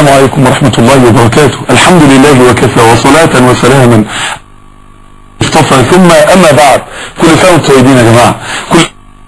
السلام عليكم ورحمة الله وبركاته الحمد لله وكفى وصلاة وسلاما اصطفى ثم اما بعد كل سنة وانتم طيبين يا جماعة كل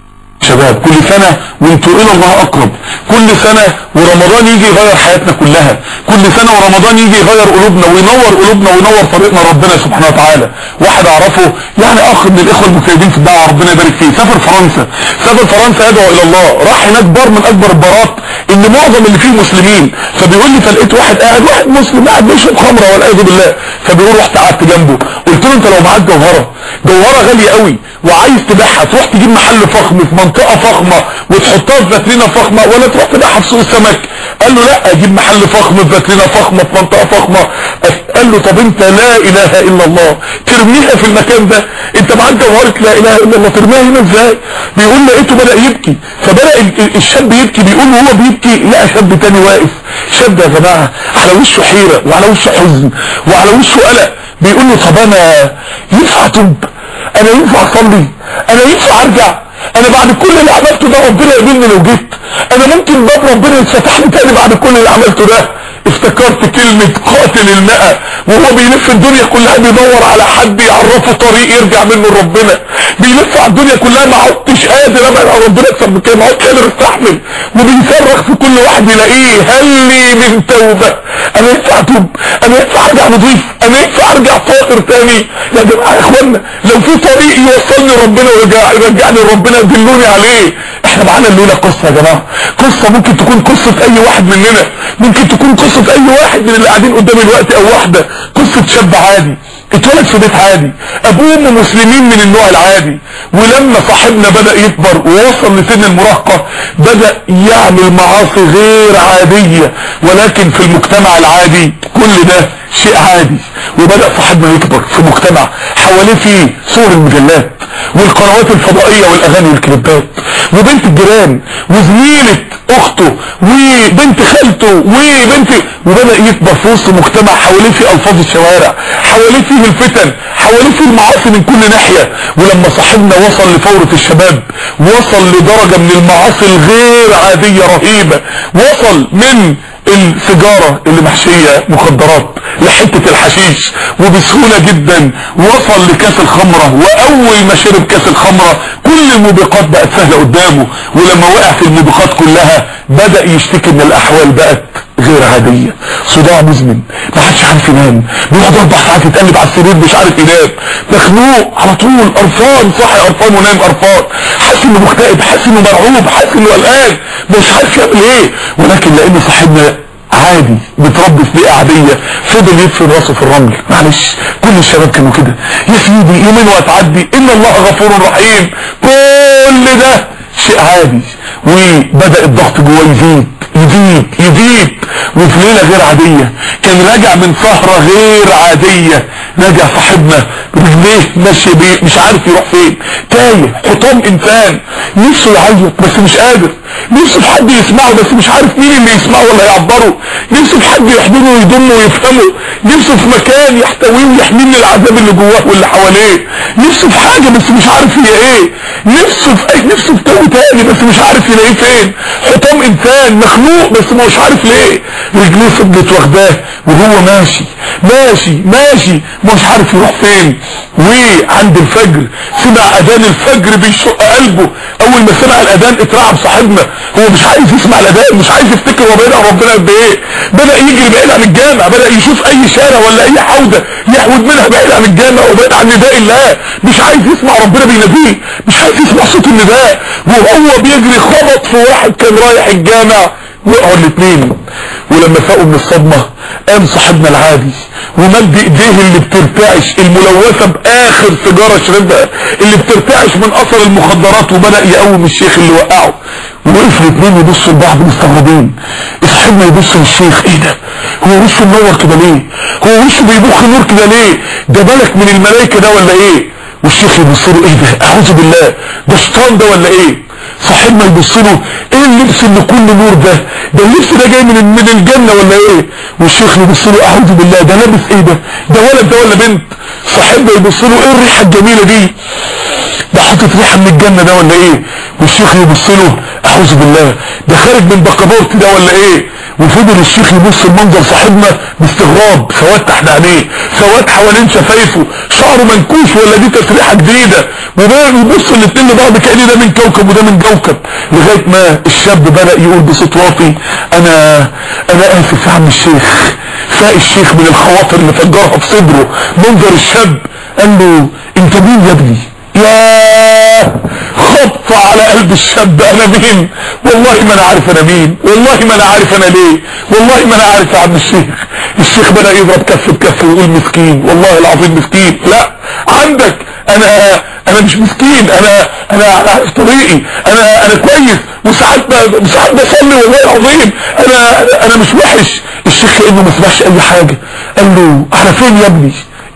شباب كل سنة وانتوا الى الله اقرب كل سنة ورمضان يجي يغير حياتنا كلها كل سنة ورمضان يجي يغير قلوبنا وينور قلوبنا وينور طريقنا ربنا سبحانه وتعالى واحد اعرفه يعني اخ من الاخوة المجتهدين في الدعوة ربنا يبارك فيه سافر فرنسا سافر فرنسا يدعو الى الله راح هناك بار من اكبر البارات ان معظم اللي فيه مسلمين فبيقول لي فلقيت واحد قاعد واحد مسلم قاعد بيشرب خمره والعياذ بالله فبيقول رحت قعدت جنبه قلت له انت لو معاك جوهره جوهره غاليه قوي وعايز تبيعها تروح تجيب محل فخم في منطقه فخمه وتحطها في فاترينا فخمه ولا تروح تبيعها في سوق السمك قال له لا اجيب محل فخم في فاترينا فخمه في منطقه فخمه قال له طب انت لا اله الا الله ترميها في المكان ده انت معاك جوهره لا اله الا الله ترميها هنا ازاي بيقول لقيته بدا يبكي فبدا الشاب يبكي بيقول وهو بيبكي لقى شاب تاني واقف شاب يا جماعه على وشه حيره وعلى وشه حزن وعلى وشه قلق بيقول له طب انا ينفع اتوب انا ينفع اصلي انا ينفع ارجع انا بعد كل اللي عملته ده ربنا يقبلني لو جيت انا ممكن باب ربنا يتفتح لي تاني بعد كل اللي عملته ده افتكرت كلمة قاتل الماء وهو بيلف الدنيا كلها بيدور على حد يعرفه طريق يرجع منه لربنا بيلف على الدنيا كلها ما عدتش قادر ابعد عن ربنا اكتر من كده ما عدتش قادر استحمل وبيصرخ في كل واحد يلاقيه هل لي من توبة انا ينفع اتوب انا ينفع ارجع نضيف انا ينفع ارجع طاهر تاني يا جماعه يا اخوانا لو في طريق يوصلني ربنا ويرجع يرجعني لربنا دلوني عليه احنا معانا الليله قصه يا جماعه قصه ممكن تكون قصه اي واحد مننا ممكن تكون قصه اي واحد من اللي قاعدين قدامي دلوقتي او واحده قصه شاب عادي اتولد في بيت عادي ابوه وامه مسلمين من النوع العادي ولما صاحبنا بدأ يكبر ووصل لسن المراهقة بدأ يعمل معاصي غير عادية ولكن في المجتمع العادي كل ده شيء عادي وبدأ صاحبنا يكبر في مجتمع حواليه فيه صور المجلات والقنوات الفضائية والاغاني والكليبات وبنت الجيران وزميلة اخته وبنت خالته وبنت وبدأ يكبر في وسط مجتمع حواليه فيه الفاظ الشوارع حواليه فيه الفتن حواليه فيه المعاصي من كل ناحية ولما صاحبنا وصل لفورة الشباب وصل لدرجة من المعاصي الغير عادية رهيبة وصل من السيجارة اللي محشية مخدرات لحتة الحشيش وبسهولة جدا وصل لكاس الخمرة واول ما شرب كاس الخمرة كل الموبقات بقت سهلة قدامه ولما وقع في الموبقات كلها بدأ يشتكي ان الاحوال بقت غير عادية صداع مزمن ما حدش عارف ينام بيقعد اربع ساعات يتقلب على السرير مش عارف ينام مخنوق على طول قرفان صاحي قرفان ونايم قرفان حاسس انه مكتئب حاسس انه مرعوب حاسس انه قلقان مش عارف يعمل ايه ولكن لان صاحبنا عادي بتربي في بيئة عادية فضل يدفن راسه في الرمل معلش كل الشباب كانوا كده يا سيدي يومين وهتعدي ان الله غفور رحيم كل ده شيء عادي وبدأ الضغط جواه يزيد يزيد يزيد وفي ليلة غير عادية كان راجع من سهرة غير عادية راجع صاحبنا رجليه ماشي بيه مش عارف يروح فين تايه حطام انسان نفسه يعيط بس مش قادر نفسه في حد يسمعه بس مش عارف مين اللي يسمعه ولا يعبره نفسه في حد يحضنه ويضمه ويفهمه نفسه في مكان يحتويه ويحميه من العذاب اللي جواه واللي حواليه نفسه في حاجة بس مش عارف هي ايه نفسه في ايه نفسه في توبة تاني بس مش عارف يلاقيه فين حطام انسان مخنوق بس مش عارف ليه رجليه فضلت واخداه وهو ماشي ماشي ماشي مش عارف يروح فين وعند الفجر سمع اذان الفجر بيشق قلبه اول ما سمع الاذان اترعب صاحبنا هو مش عايز يسمع الاذان مش عايز يفتكر هو بعيد عن ربنا قد ايه بدا يجري بعيد عن الجامع بدا يشوف اي شارع ولا اي حوضه يحود منها بعيد عن الجامع وبعيد عن نداء الله مش عايز يسمع ربنا بيناديه مش عايز يسمع صوت النداء وهو بيجري خبط في واحد كان رايح الجامع وقعوا الاثنين ولما فاقوا من الصدمة قام صاحبنا العادي ومد ايديه اللي بترتعش الملوثة باخر سيجارة شربها اللي بترتعش من اثر المخدرات وبدأ يقوم الشيخ اللي وقعه وقف الاثنين يبصوا لبعض مستغربين صاحبنا يبص للشيخ ايه ده هو وشه منور كده ليه هو وشه بيبخ نور كده ليه ده ملك من الملائكة ده ولا ايه والشيخ يبص له ايه ده اعوذ بالله ده شيطان ده ولا ايه صاحبنا يبص له ايه اللبس اللي كله نور ده ده اللبس ده جاي من من الجنة ولا ايه والشيخ يبص له اعوذ بالله ده لابس ايه ده ده ولد ده ولا بنت صاحبنا يبص له ايه الريحة الجميلة دي ده حاطط ريحه من الجنه ده ولا ايه والشيخ يبص له اعوذ بالله ده خارج من بقبورت ده ولا ايه وفضل الشيخ يبص المنظر صاحبنا باستغراب سواد تحت عينيه سواد حوالين شفايفه شعره منكوش ولا دي تسريحه جديده ويبص الاثنين لبعض كان ده من كوكب وده من كوكب لغايه ما الشاب بدا يقول بصوت واطي انا انا اسف يا عم الشيخ فاق الشيخ من الخواطر اللي فجرها في صدره منظر الشاب قال له انت مين يا ابني يا خبط على قلب الشاب انا مين والله ما انا عارف انا مين والله ما انا عارف انا ليه والله ما انا عارف يا عم الشيخ الشيخ بدأ يضرب كف بكف ويقول مسكين والله العظيم مسكين لا عندك انا انا مش مسكين انا انا على طريقي انا انا كويس وساعات ساعات بصلي والله العظيم انا انا مش وحش الشيخ كانه ما سمعش اي حاجه قال له على فين يا ابني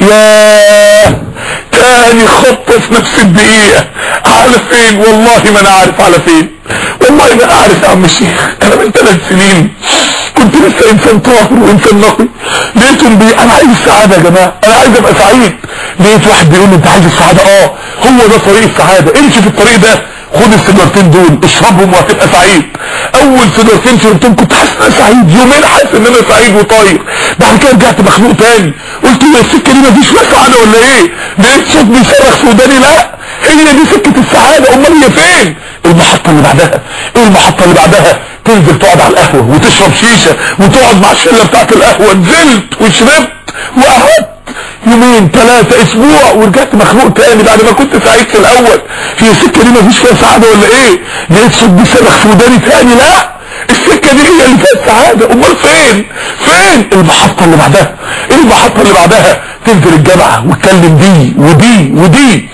يا تاني خطة في نفس الدقيقة على فين والله ما انا عارف على فين والله ما انا عارف يا عم الشيخ انا من ثلاث سنين كنت لسه انسان طاهر وانسان نقي لقيتهم بي انا عايز السعادة يا جماعة انا عايز ابقى سعيد لقيت واحد بيقول لي انت عايز السعادة اه هو ده طريق السعادة امشي في الطريق ده خد السيجارتين دول اشربهم وهتبقى سعيد اول سيجارتين شربتهم كنت حاسس ان انا سعيد يومين حاسس ان انا سعيد وطاير بعد كده رجعت مخنوق تاني قلت له السكه دي مفيش فيها سعاده ولا ايه لقيت صوت بيصرخ في وداني لا هي دي سكه السعاده امال هي فين المحطه اللي بعدها ايه المحطه اللي بعدها تنزل تقعد على القهوه وتشرب شيشه وتقعد مع الشله بتاعت القهوه نزلت وشربت وقعدت يومين ثلاثة اسبوع ورجعت مخنوق تاني بعد ما كنت سعيد في الاول هي السكة دي مفيش فيها سعادة ولا ايه لقيت صوت بيصرخ في وداني تاني لا السكة دي هي اللي فيها السعادة امال فين فين المحطة اللي بعدها ايه المحطة اللي بعدها تنزل الجامعة وتكلم دي ودي ودي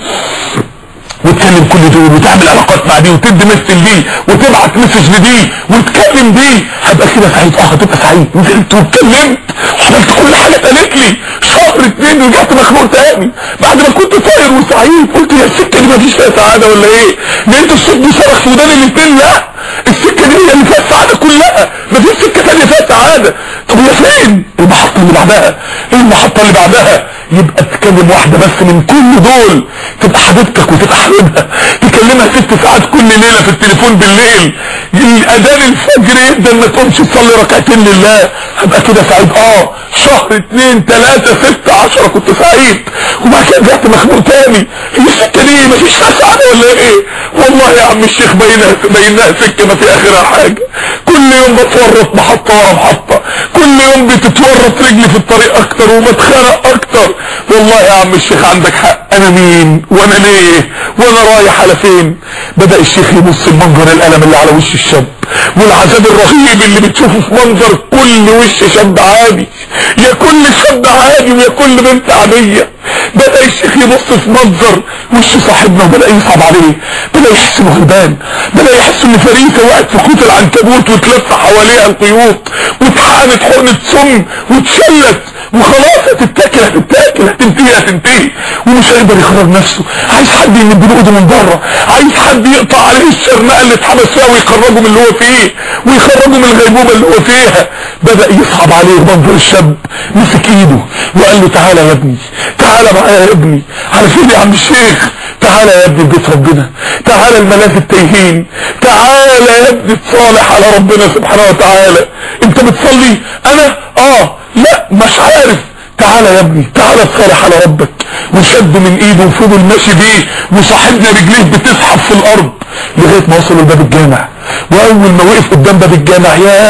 وتكلم كل دول وتعمل علاقات مع دي وتدي مثل دي وتبعت مسج لدي وتكلم دي هبقى كده سعيد اه هتبقى سعيد نزلت واتكلمت وعملت كل حاجه اتقالت لي شهر اتنين رجعت مخنوق تاني بعد ما كنت طاير وسعيد قلت يا السكه دي مفيش فيها سعاده ولا ايه؟ لقيت الصوت بيصرخ في ودان الاتنين لا السكه دي هي اللي فيها السعاده كلها مفيش سكه ثانيه فيها سعاده طب هي فين؟ المحطه اللي بعدها ايه المحطه اللي بعدها؟ يبقى تكلم واحده بس من كل دول تبقى حبيبتك وتبقى حبيبها تكلمها ست ساعات كل ليله في التليفون بالليل اذان الفجر يبدا ما تقومش تصلي ركعتين لله هبقى كده سعيد اه شهر اتنين تلاتة ستة عشرة كنت سعيد وبعد كده رجعت مخنوق تاني هي السكة دي مفيش فيها سعادة ولا ايه والله يا عم الشيخ بينها بينها سكة ما في اخرها حاجة كل يوم بتورط محطة ورا محطة كل يوم بتتورط رجلي في الطريق اكتر وبتخرق اكتر والله يا عم الشيخ عندك حق انا مين وانا ليه وانا رايح على فين بدأ الشيخ يبص المنظر الالم اللي على وش الشاب والعذاب الرهيب اللي بتشوفه في منظر كل وش شاب عادي يا كل شاب عادي ويا كل بنت عادية بدأ الشيخ يبص في منظر وش صاحبنا وبدأ يصعب عليه بدأ يحس انه غلبان بدأ يحس ان فريسة وقعت في خيط العنكبوت وتلف حواليها القيود واتحقنت حقنة سم واتشلت وخلاص هتتاكل هتتاكل هتنتهي هتنتهي ومش هيقدر يخرج نفسه عايز حد يمد له ايده من بره عايز حد يقطع عليه الشرنقه اللي اتحبس فيها ويخرجه من اللي هو فيه ويخرجه من الغيبوبه اللي هو فيها بدا يصعب عليه منظر الشاب مسك ايده وقال له تعالى يا ابني تعالى معايا يا ابني على فين يا عم الشيخ تعالى يا ابني بيت ربنا تعالى الملاذ التايهين تعالى يا ابني تصالح على ربنا سبحانه وتعالى انت بتصلي انا اه لا مش عارف تعالى يا ابني تعالى تصالح على ربك وشد من ايده وفضل ماشي بيه وصاحبنا رجليه بتزحف في الارض لغايه ما وصلوا لباب الجامع واول ما وقف قدام باب الجامع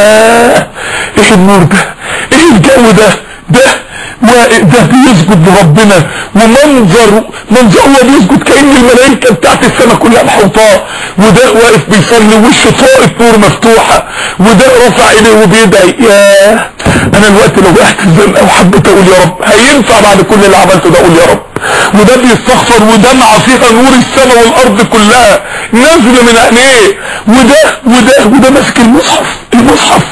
ياه ايه النور ده ايه الجو ده ده وده بيسجد لربنا ومنظر منظر هو بيسجد كأن الملائكة بتاعت السماء كلها محوطاه وده واقف بيصلي وشه طاقة نور مفتوحة وده رافع ايديه وبيدعي ياه انا الوقت لو وقعت في الزنقة وحبيت اقول يا رب هينفع بعد كل اللي عملته ده اقول يا رب وده بيستغفر ودمعة فيها نور السماء والارض كلها نازلة من عينيه وده وده وده ماسك المصحف المصحف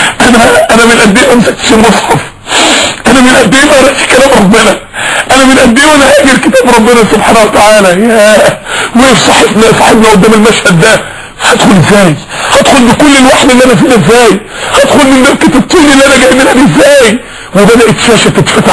انا انا من قد ايه امسكتش المصحف انا من قد ايه ما قرأتش كلام ربنا انا من قد ايه وانا هاجر كتاب ربنا سبحانه وتعالى يا وقف صاحبنا صاحبنا قدام المشهد ده هدخل ازاي هدخل بكل الوحل اللي انا فيه ازاي هدخل من مركة الطين اللي انا جاي منها دي ازاي وبدأت شاشة تتفتح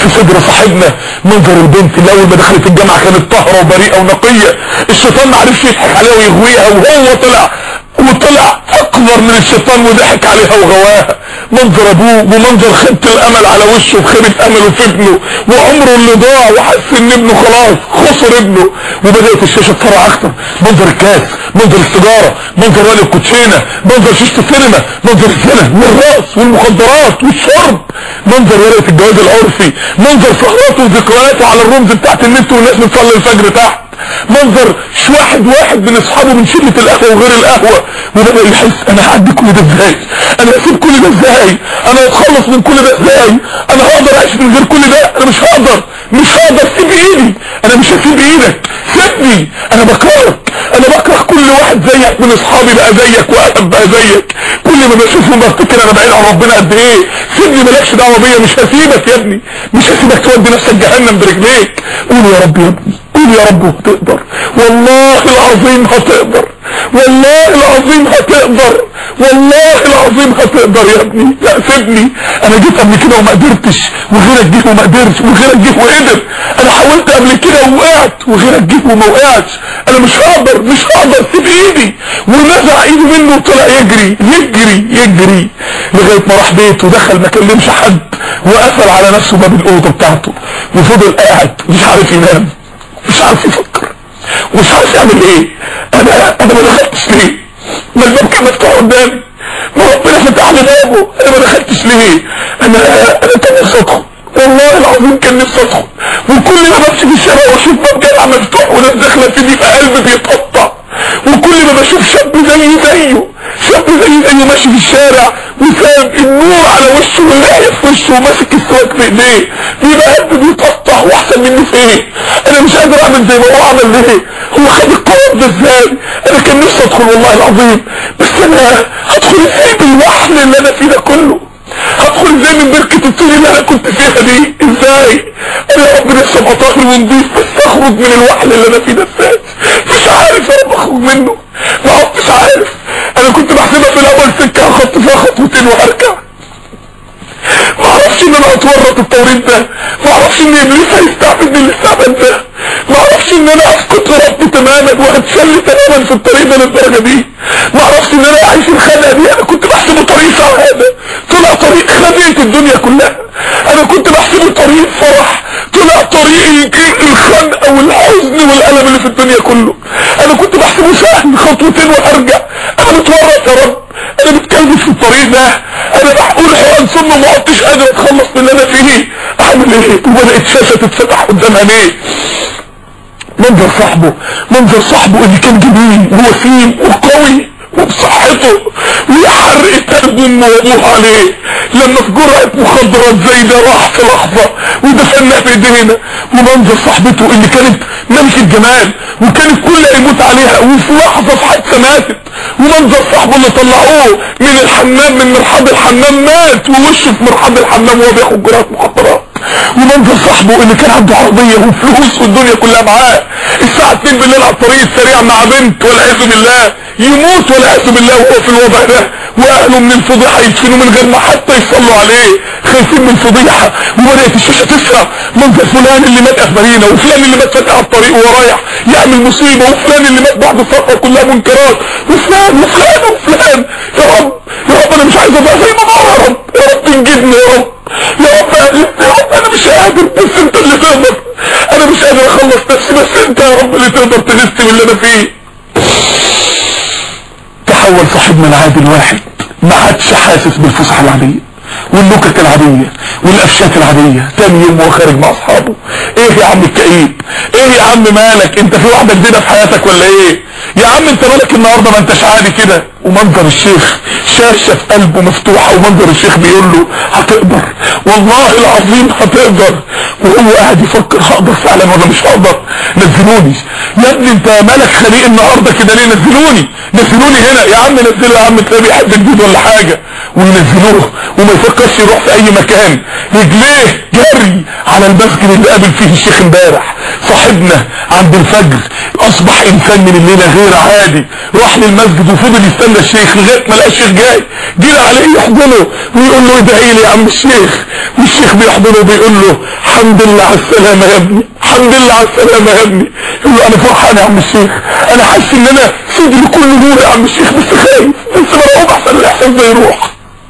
في صدر صاحبنا منظر البنت اللي اول ما دخلت الجامعه كانت طاهره وبريئه ونقيه الشيطان ما عرفش يضحك عليها ويغويها وهو طلع وطلع اكبر من الشيطان وضحك عليها وغواها منظر ابوه ومنظر خيبة الامل على وشه وخيبة امله في ابنه وعمره اللي ضاع وحس ان ابنه خلاص خسر ابنه وبدأت الشاشة تفرع اكتر منظر الكاس منظر السيجارة منظر والي الكوتشينة منظر شاشة السينما منظر الزنا والرقص والمخدرات والشرب منظر ورقة الجواز العرفي منظر سهراته وذكرياته على الرمز بتاعت النت والناس بتصلي الفجر تحت منظر مش واحد واحد من اصحابه من شلة القهوة وغير القهوة وبدأ يحس انا هعدي كل ده ازاي انا هسيب كل ده ازاي انا هتخلص من كل ده ازاي انا هقدر اعيش من غير كل ده انا مش هقدر مش هقدر سيب ايدي انا مش هسيب ايدك سيبني انا بكرهك انا بكره كل واحد زيك من اصحابي بقى زيك واهب بقى زيك كل ما بشوفهم بفتكر انا بعيد عن ربنا قد ايه سيبني مالكش دعوه بيا مش هسيبك يا ابني مش هسيبك تودي نفسك جهنم برجليك قول يا رب يا ابني قول يا رب هتقدر والله العظيم هتقدر والله العظيم هتقدر والله العظيم هتقدر يا ابني لا سيبني انا جيت قبل كده وما قدرتش وغيرك جه وما قدرش وغيرك جه وقدر انا حاولت قبل كده ووقعت وغيرك جه وما وقعتش انا مش هقدر مش هقدر سيب ايدي ونزع ايده منه وطلع يجري يجري يجري لغايه ما راح بيته ودخل ما كلمش حد وقفل على نفسه باب الاوضه بتاعته وفضل قاعد مش عارف ينام مش عارف يفكر ومش عارف يعمل ايه انا انا ما دخلتش ليه ما الباب كان مفتوح قدامي ما ربنا فتح لي بابه انا ما دخلتش ليه انا انا كان نفسي ادخل والله العظيم كان نفسي ادخل وكل ما بمشي في الشارع واشوف باب جامع مفتوح وناس داخله فيه بيبقى قلبي بيتقطع وكل ما بشوف شاب زي زيه شاب زي زيه ماشي في الشارع وساب النور على وشه والريحه في وشه وماسك السواك في ايديه بيبقى قلبي بيتقطع واحسن مني في ايه انا مش قادر اعمل زي ما هو عمل ليه هو خد القرار ده ازاي انا كان نفسي ادخل والله العظيم بس انا هدخل ازاي بالوحل اللي انا فيه ده كله هدخل ازاي من بركة الطين اللي انا كنت فيها دي ازاي انا يا رب نفسي ابقى طاهر ونضيف بس اخرج من الوحل اللي انا فيه ده ازاي مش عارف يا رب اخرج منه ما عدتش عارف انا كنت بحسبها في الاول سكة هخط فيها خطوتين وهرجع ما اعرفش ان انا هتورط التوريط ده ما اعرفش ان ابليس هيستعبدني الاستعباد ده ما اعرفش ان انا اسكت لربي تماما وهتسلي تماما في الطريق ده للدرجه دي ما اعرفش ان انا اعيش الخنقه دي انا كنت بحسبه طريق سعاده طلع طريق خنقه الدنيا كلها انا كنت بحسبه طريق فرح طلع طريق الخنقه والحزن والالم اللي في الدنيا كله انا كنت بحسبه سهل خطوتين وارجع انا متورط يا رب انا بتكلم في الطريق ده انا بقول حيوان ثم ما عدتش قادر اتخلص من اللي انا فيه اعمل ايه وبدات شاشه تتفتح قدام عينيه منظر صاحبه منظر صاحبه اللي كان جميل ووسيم وقوي وبصحته ويحرق قلب امه وابوه عليه لما في جرعة مخدرات زي ده راح في لحظة ودفنها في ايدينا ومنظر صاحبته اللي كانت ملكة جمال وكانت كل يموت عليها وفي لحظة في حادثة ماتت ومنظر صاحبه اللي طلعوه من الحمام من مرحاض الحمام مات ووشه في مرحاض الحمام وهو بياخد جرعة مخدرات ومنظر صاحبه اللي كان عنده عربية وفلوس والدنيا كلها معاه الساعة 2 بالليل على الطريق السريع مع بنت والعياذ بالله يموت والعياذ بالله وهو في الوضع ده واهله من الفضيحة يدفنوا من غير ما حتى يصلوا عليه خايفين من الفضيحة وبدأت الشاشة تسرع منظر فلان اللي مات اخبارينا وفلان اللي مات فجأة على الطريق وهو رايح يعمل مصيبة وفلان اللي مات بعد الصفحة كلها منكرات وفلان وفلان وفلان يا رب يا رب انا مش عايز ابقى زي ما بقى يا رب يا رب تنجدني يا رب يا رب يا رب انا مش قادر بس انت اللي تقدر انا مش قادر اخلص نفسي بس انت يا رب اللي تقدر تغثني من اللي انا فيه تحول صاحبنا العادي الواحد ما عادش حاسس بالفسحه العاديه والنكت العادية والقفشات العادية تاني يوم وهو خارج مع اصحابه ايه يا عم الكئيب ايه يا عم مالك انت في واحدة جديدة في حياتك ولا ايه يا عم انت مالك النهاردة ما انتش عادي كده ومنظر الشيخ شاشة في قلبه مفتوحة ومنظر الشيخ بيقول له هتقدر والله العظيم هتقدر وهو قاعد يفكر هقدر فعلا ولا مش هقدر نزلوني يا ابني انت مالك خليق النهاردة كده ليه نزلوني نزلوني هنا يا عم نزلوا يا عم تلاقيه بيحب جديد ولا حاجة وينزلوه وما يفكرش يروح في اي مكان رجليه جري على المسجد اللي قابل فيه الشيخ امبارح صاحبنا عند الفجر اصبح انسان من الليلة غير عادي راح للمسجد وفضل يستنى الشيخ لغايه ما لقى الشيخ جاي جري عليه يحضنه ويقول له ادعي لي يا عم الشيخ والشيخ والشيخ بيحضنه وبيقول له الحمد لله على السلامة يا ابني الحمد لله على السلامة يا ابني يقول له انا فرحان يا عم الشيخ انا حاسس ان انا صدري كله نور يا عم الشيخ بس خايف بس مرعوب احسن الاحساس ده يروح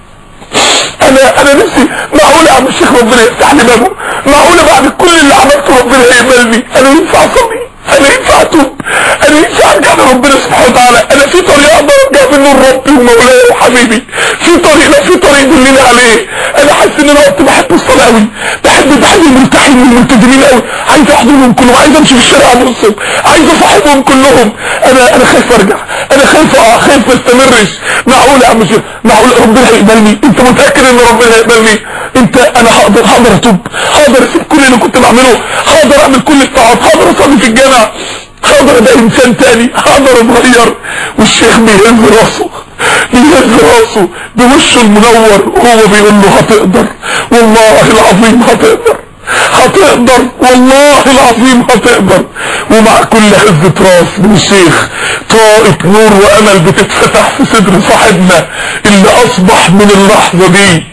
انا انا نفسي معقول يا عم الشيخ ربنا يفتح لي بابه معقول بعد كل اللي عملته ربنا يقبلني انا ينفع اصلي انا ينفع اتوب انا ينفع ارجع لربنا سبحانه وتعالى انا في طريق اقدر ارجع منه لربي ومولاي وحبيبي في طريق لا في طريق يدلني عليه انا حاسس ان انا وقت بحب الصلاه قوي بحب بحب المرتاحين والملتزمين قوي عايز احضنهم كلهم عايز امشي في الشارع ابصهم عايز اصاحبهم كلهم انا انا خايف ارجع انا خايف اقع خايف ما استمرش معقول يا عم الشيخ معقول ربنا هيقبلني انت متاكد ان ربنا هيقبلني انت انا هقدر هقدر اتوب هقدر اسيب كل اللي كنت بعمله هقدر اعمل كل الطاعات هقدر اصلي في الجامع هقدر ابقى انسان تاني هقدر اتغير والشيخ بيهز راسه بيهز راسه بوشه المنور وهو بيقول له هتقدر والله العظيم هتقدر هتقدر والله العظيم هتقدر ومع كل هزة راس من الشيخ طاقة نور وامل بتتفتح في صدر صاحبنا اللي اصبح من اللحظة دي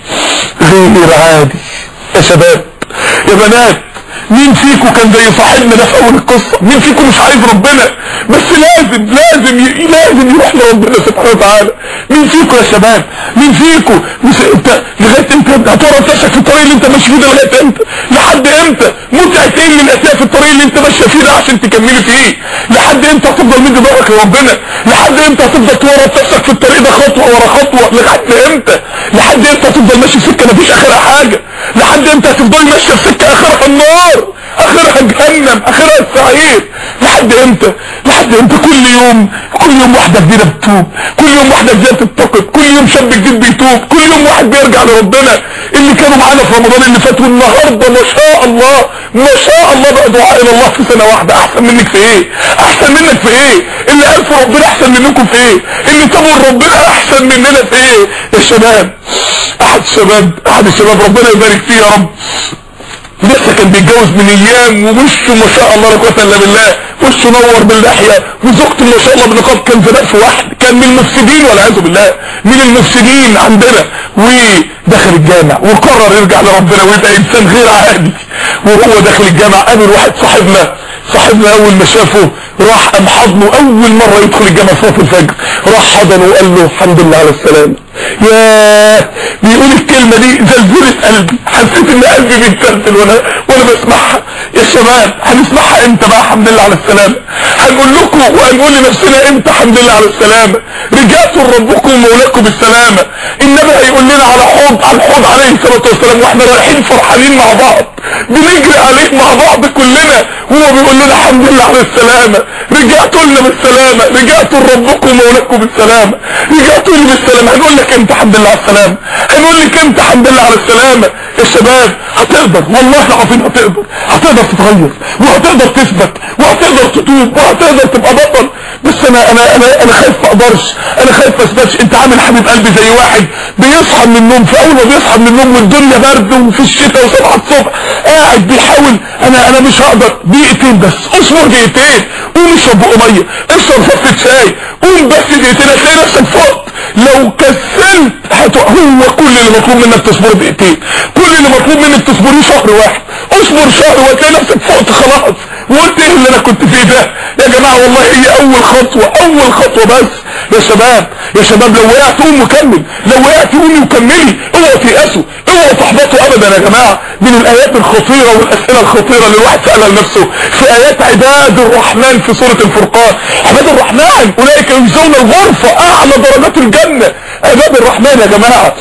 غير عادي يا شباب يا بنات مين فيكم كان زي صاحبنا ده في اول القصة مين فيكم مش عايز ربنا بس لازم لازم ي... لازم يروح لربنا سبحانه وتعالى مين فيكم يا شباب مين فيكم مش انت لغايه امتى هتقعد نفسك في الطريق اللي انت ماشي فيه ده لغايه امتى لحد امتى متعه ايه اللي الاساسيه في الطريق اللي انت ماشيه فيه ده عشان تكملي فيه لحد امتى هتفضل مدي ظهرك لربنا لحد امتى هتفضل تورط نفسك في الطريق ده خطوه ورا خطوه لحد امتى لحد امتى هتفضل ماشي في سكه مفيش اخرها حاجه لحد امتى هتفضل ماشيه في سكه اخرها النار اخرها جهنم اخرها السعير لحد امتى لحد امتى كل يوم كل يوم واحدة جديدة بتتوب كل يوم واحدة جديدة بتتقد كل يوم شاب جديد بيتوب كل يوم واحد بيرجع لربنا اللي كانوا معانا في رمضان اللي فات والنهارده ما شاء الله ما شاء الله بقى دعاء الى الله في سنة واحدة احسن منك في ايه احسن منك في ايه اللي عرفوا ربنا احسن منكم في ايه اللي تابوا ربنا احسن مننا في ايه يا شباب احد الشباب احد الشباب ربنا يبارك فيه يا رب لسه كان بيتجوز من ايام ووشه ما شاء الله لا قوه الا بالله وشه نور باللحيه وزوجته ما شاء الله بنقاب كان زناق في واحد كان من المفسدين والعياذ بالله من المفسدين عندنا ودخل الجامع وقرر يرجع لربنا ويبقى انسان غير عادي وهو داخل الجامع قابل واحد صاحبنا صاحبنا اول ما شافه راح قام حضنه اول مره يدخل الجامع صلاه الفجر راح حضنه وقال له الحمد لله على السلامه ياه بيقول الكلمه دي زلزلت قلبي حسيت ان قلبي بيتسلسل وانا وانا بسمعها يا شباب هنسمعها امتى بقى الحمد لله على السلامه هنقول لكم وهنقول لنفسنا امتى الحمد لله على السلامه رجعتوا لربكم ومولاكم بالسلامه النبي هيقول لنا على حوض على الحوض عليه الصلاه والسلام واحنا رايحين فرحانين مع بعض بنجري عليه مع بعض كلنا وهو بيقول لنا الحمد لله على السلامه رجعتوا لنا بالسلامه رجعتوا لربكم ومولاكم بالسلامه رجعتوا لي بالسلامه هنقول لك امتى الحمد لله على السلامه هنقول لك امتى الحمد لله على السلامه يا شباب هتقدر والله العظيم هتقدر هتقدر تتغير وهتقدر تثبت وهتقدر تتوب وهتقدر تبقى بطل بس انا انا انا انا خايف ما اقدرش انا خايف ما اثبتش انت عامل حبيب قلبي زي واحد بيصحى من النوم في اول ما بيصحى من النوم والدنيا برد وفي الشتاء وسبعة الصبح قاعد بيحاول انا انا مش هقدر دقيقتين بس اصبر دقيقتين قوم اشرب بقى ميه اشرب صفة شاي قوم بس دقيقتين هتلاقي نفسك فقت لو كسلت هت... هو كل اللي مطلوب منك تصبر دقيقتين كل اللي مطلوب منك تصبريه شهر واحد اصبر شهر وهتلاقي نفسك فقت خلاص وقلت ايه اللي انا كنت فيه ده يا جماعه والله هي اول خطوه اول خطوه بس يا شباب يا شباب لو وقعت قوم وكمل لو وقعت قومي وكملي اوعوا تيأسوا اوعوا تحبطوا ابدا يا جماعه من الايات الخطيره والاسئله الخطيره اللي الواحد سالها لنفسه في ايات عباد الرحمن في سوره الفرقان عباد الرحمن اولئك يجزون الغرفه اعلى درجات الجنه عباد الرحمن يا جماعه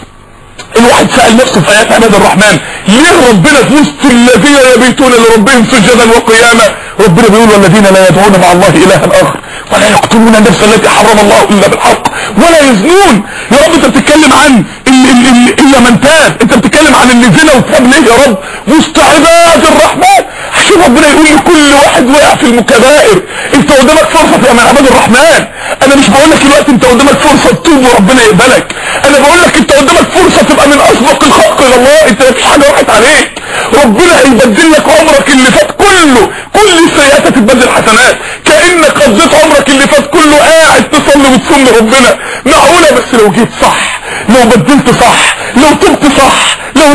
الواحد سأل نفسه في آيات عباد الرحمن ليه ربنا في وسط الذين يبيتون لربهم سجدا وقياما ربنا بيقول والذين لا يدعون مع الله إلها آخر ولا يقتلون النفس التي حرم الله إلا بالحق ولا يزنون يا رب انت بتتكلم عن ال- ال- ال- إلا من تاب انت بتتكلم عن اللي زنا وتاب ليه يا رب وسط عباد الرحمن عشان ربنا يقول لكل واحد وقع في المكبائر انت قدامك فرصة تبقى من عباد الرحمن انا مش بقول لك الوقت انت قدامك فرصة تتوب وربنا يقبلك انا بقول لك انت قدامك فرصة تبقى من اسبق الخلق الى الله انت مفيش حاجة راحت عليك ربنا هيبدل لك عمرك اللي فات كله كل السيئات هتتبدل حسنات كأنك قضيت عمرك اللي فات كله قاعد تصلي وتصوم لربنا معقولة بس لو جيت صح لو بدلت صح لو تبت صح لو رجعت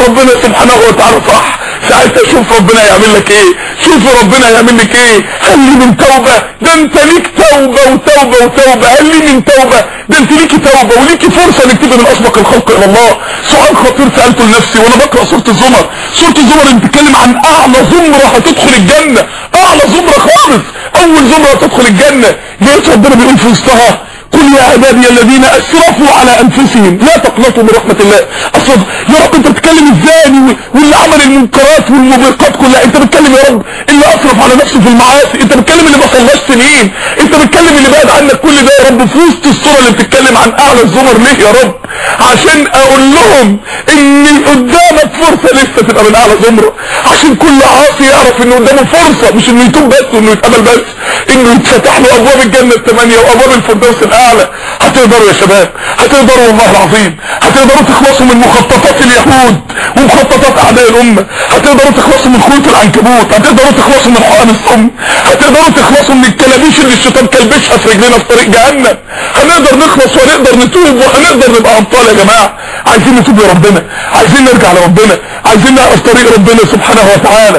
ربنا سبحانه وتعالى صح ساعتها شوف ربنا هيعمل لك ايه شوف ربنا هيعمل لك ايه هل لي من توبة ده انت ليك توبة وتوبة وتوبة هل لي من توبة ده انت ليكي توبة وليكي فرصة انك تبقى من اسبق الخلق الى الله سؤال خطير سألته لنفسي وانا بقرأ سورة الزمر سورة الزمر اللي بتتكلم عن اعلى زمرة هتدخل الجنة اعلى زمرة خالص اول زمرة هتدخل الجنة لقيت ربنا بيقول في وسطها قل يا عبادي الذين اسرفوا على انفسهم لا تقنطوا من رحمة الله اصلا يا رب انت بتتكلم الزاني واللي عمل المنكرات والموبقات كلها انت بتتكلم يا رب اللي اسرف على نفسه في المعاصي انت بتتكلم اللي ما صلاش سنين انت بتتكلم اللي بعد عنك كل ده يا رب في وسط الصورة اللي بتتكلم عن اعلى الزمر ليه يا رب عشان اقول لهم ان قدامك فرصة لسه تبقى من اعلى زمرة عشان كل عاصي يعرف ان قدامه فرصة مش انه يتوب بس وانه يتقبل بس انه يتفتح له ابواب الجنة الثمانية وابواب الفردوس الاعلى هتقدروا يا شباب هتقدروا والله العظيم هتقدروا تخلصوا من مخططات اليهود ومخططات اعداء الامة هتقدروا تخلصوا من خيوط العنكبوت هتقدروا تخلصوا من حقن الصم هتقدروا تخلصوا من الكلابيش اللي الشيطان كلبشها في رجلنا في طريق جهنم هنقدر نخلص وهنقدر نتوب وهنقدر نبقى ابطال يا جماعة عايزين نتوب لربنا عايزين نرجع لربنا عايزين نعرف طريق ربنا سبحانه وتعالى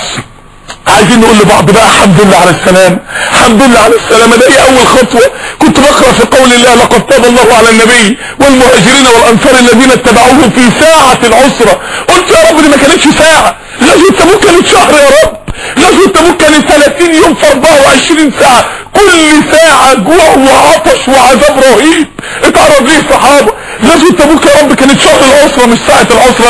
عايزين نقول لبعض بقى الحمد لله على السلام الحمد لله على السلامة ده هي اول خطوة كنت بقرأ في قول الله لقد تاب الله على النبي والمهاجرين والانصار الذين اتبعوه في ساعة العسرة قلت يا رب دي ما كانتش ساعة غزوة تبوك كانت شهر يا رب غزوة تبوك كانت 30 يوم في 24 ساعة كل ساعة جوع وعطش وعذاب رهيب اتعرض ليه الصحابة غزوة تبوك يا رب كانت شهر العسرة مش ساعة العسرة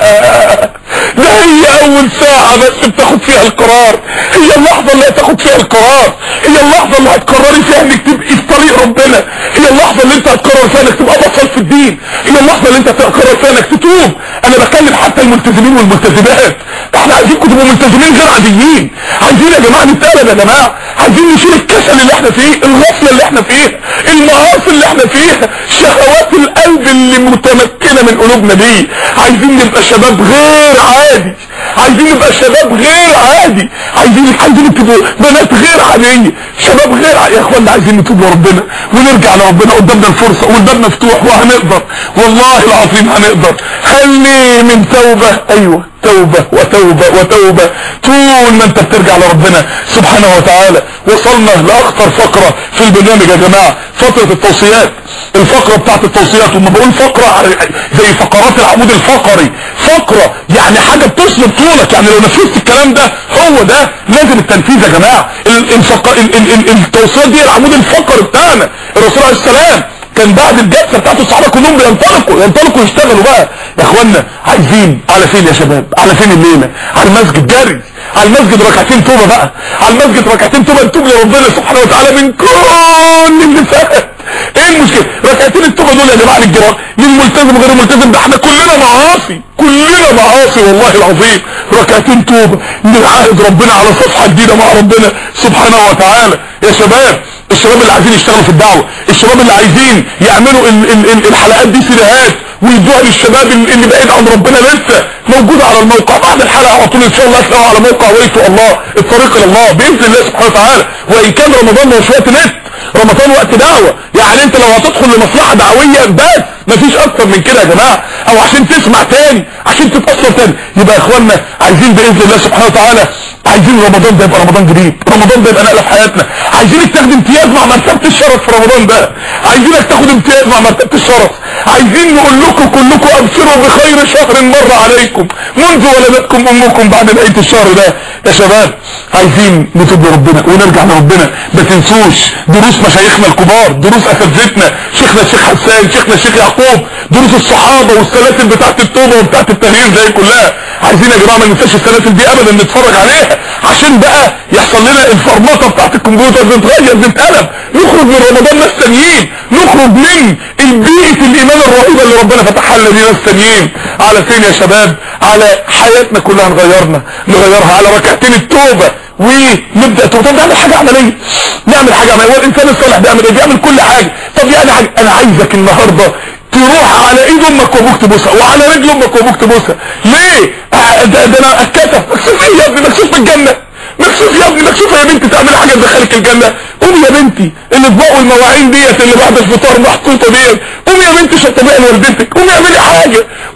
لا ده هي اول ساعة بس بتاخد فيها القرار هي اللحظة اللي هتاخد فيها القرار هي اللحظة اللي هتقرري فيها انك تبقي في طريق ربنا هي اللحظة اللي انت هتقرر فيها انك تبقى بطل في الدين هي اللحظة اللي انت هتقرر فيها انك تتوب انا بكلم حتى الملتزمين والملتزمات احنا عايزينكم تبقوا ملتزمين غير عاديين عايزين يا جماعة نتقلب يا جماعة عايزين نشيل الكسل اللي احنا فيه الغفلة اللي احنا فيها المعاصي اللي احنا فيها شهوات القلب اللي متمكنة من قلوبنا دي عايزين نبقى شباب غير عادي عايزين نبقى شباب غير عادي عايزين عايزين تبقوا بنات غير عادية شباب غير عادي يا اخوانا عايزين نتوب لربنا ونرجع لربنا قدامنا الفرصة والباب مفتوح وهنقدر والله العظيم هنقدر هل لي من توبة ايوه توبة وتوبة وتوبة طول ما انت بترجع لربنا سبحانه وتعالى وصلنا لاخطر فقرة في البرنامج يا جماعة فترة التوصيات الفقرة بتاعت التوصيات وما بقول فقرة زي فقرات العمود الفقري فقرة يعني حاجة بتسلب طولك يعني لو نفذت الكلام ده هو ده لازم التنفيذ يا جماعة الفق... ال... ال... ال... التوصيات دي العمود الفقري بتاعنا الرسول عليه السلام كان بعد الجلسه بتاعته الصحابه كلهم بينطلقوا ينطلقوا يشتغلوا بقى يا اخوانا عايزين على فين يا شباب على فين الليله على المسجد جري على المسجد ركعتين توبه بقى على المسجد ركعتين توبه نتوب لربنا سبحانه وتعالى من كل اللي فات ايه المشكله ركعتين التوبه دول يا جماعه للجيران للملتزم وغير الملتزم ده احنا كلنا معاصي كلنا معاصي والله العظيم ركعتين توبه نعاهد ربنا على صفحه جديده مع ربنا سبحانه وتعالى يا شباب الشباب اللي عايزين يشتغلوا في الدعوة الشباب اللي عايزين يعملوا ال ال ال الحلقات دي سيديهات ويدوها للشباب اللي بعيد عن ربنا لسه موجودة على الموقع بعد الحلقة على طول ان شاء الله هتلاقوها على موقع ويتو الله الطريق الى الله باذن الله سبحانه وتعالى وان كان رمضان مش وقت نت رمضان وقت دعوة يعني انت لو هتدخل لمصلحة دعوية بس مفيش اكتر من كده يا جماعة او عشان تسمع تاني عشان تتأثر تاني يبقى يا اخوانا عايزين باذن الله سبحانه وتعالى عايزين رمضان ده يبقى رمضان جديد رمضان ده يبقى نقله في حياتنا عايزينك تاخد امتياز مع مرتبه الشرف في رمضان ده عايزينك تاخد امتياز مع مرتبه الشرف عايزين نقول لكم كلكم ابشروا بخير شهر مر عليكم منذ ولدتكم امكم بعد نهايه الشهر ده يا شباب عايزين نتوب لربنا ونرجع لربنا ما تنسوش دروس مشايخنا الكبار دروس اساتذتنا شيخنا الشيخ حسان شيخنا الشيخ يعقوب دروس الصحابه والسلاسل بتاعت التوبه وبتاعت التغيير زي كلها عايزين يا جماعه ما ننساش السلاسل دي ابدا نتفرج عليها عشان بقى يحصل لنا الفرمطه بتاعت الكمبيوتر تتغير تتقلب نخرج من رمضان ناس تانيين نخرج من البيئه الايمان الرهيبه اللي ربنا فتحها لنا دي ناس تانيين على فين يا شباب على حياتنا كلها نغيرنا نغيرها على ركعتين التوبه ونبدا طب نعمل حاجه عمليه نعمل حاجه عمليه والانسان الصالح بيعمل ايه بيعمل كل حاجه طب يعني حاجة. انا عايزك النهارده تروح على ايد امك وابوك تبوسها وعلى رجل امك وابوك تبوسها ليه ده, ده انا اتكتف مكسوف ايه يا ابني مكسوف في الجنه مكسوف يا ابني مكسوف يا بنتي تعملي حاجه تدخلك الجنه قومي يا بنتي الاطباق والمواعين ديت اللي بعد الفطار محطوطه ديت قومي يا بنتي شطبيها لوالدتك قومي اعملي حاجه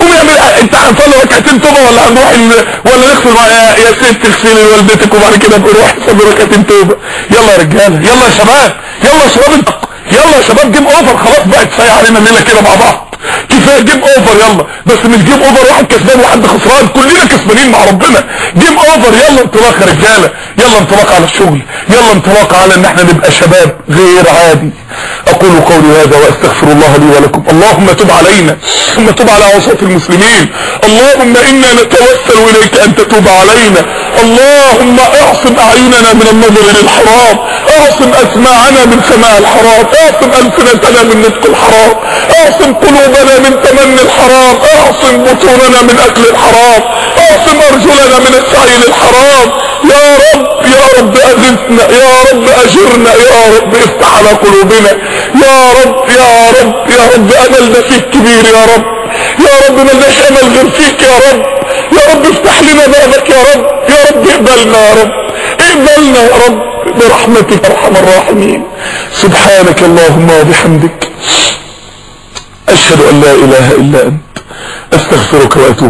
قوم يعمل انت هنصلي ركعتين توبه ولا هنروح ال... ولا نغسل مع- يا, يا ست اغسلي لوالدتك وبعد كده ابقى روح صلي ركعتين توبه يلا يا رجاله يلا يا شباب يلا يا شباب انت يلا يا شباب جيم اوفر خلاص بقى كفايه علينا الليله كده مع بعض كفايه جيم اوفر يلا بس مش جيم اوفر واحد كسبان وحد خسران كلنا كسبانين مع ربنا جيم اوفر يلا انطلاق يا رجاله يلا انطلاق على الشغل يلا انطلاق على ان احنا نبقى شباب غير عادي اقول قولي هذا واستغفر الله لي ولكم اللهم تب علينا ثم تب على عصاة المسلمين اللهم انا نتوسل اليك ان تتوب علينا اللهم اعصم اعيننا من النظر للحرام اعصم اسماعنا من سماع الحرام اعصم السنتنا من نطق الحرام اعصم قلوبنا من تمني الحرام اعصم بطوننا من اكل الحرام اعصم ارجلنا من السعي للحرام يا رب يا رب اغثنا يا رب اجرنا يا رب افتح على قلوبنا يا رب يا رب يا رب املنا فيك كبير يا رب يا رب ملناش امل غير فيك يا رب يا رب افتح لنا بابك يا رب يا رب اقبلنا يا رب اقبلنا يا رب برحمتك ارحم الراحمين سبحانك اللهم وبحمدك اشهد ان لا اله الا انت استغفرك واتوب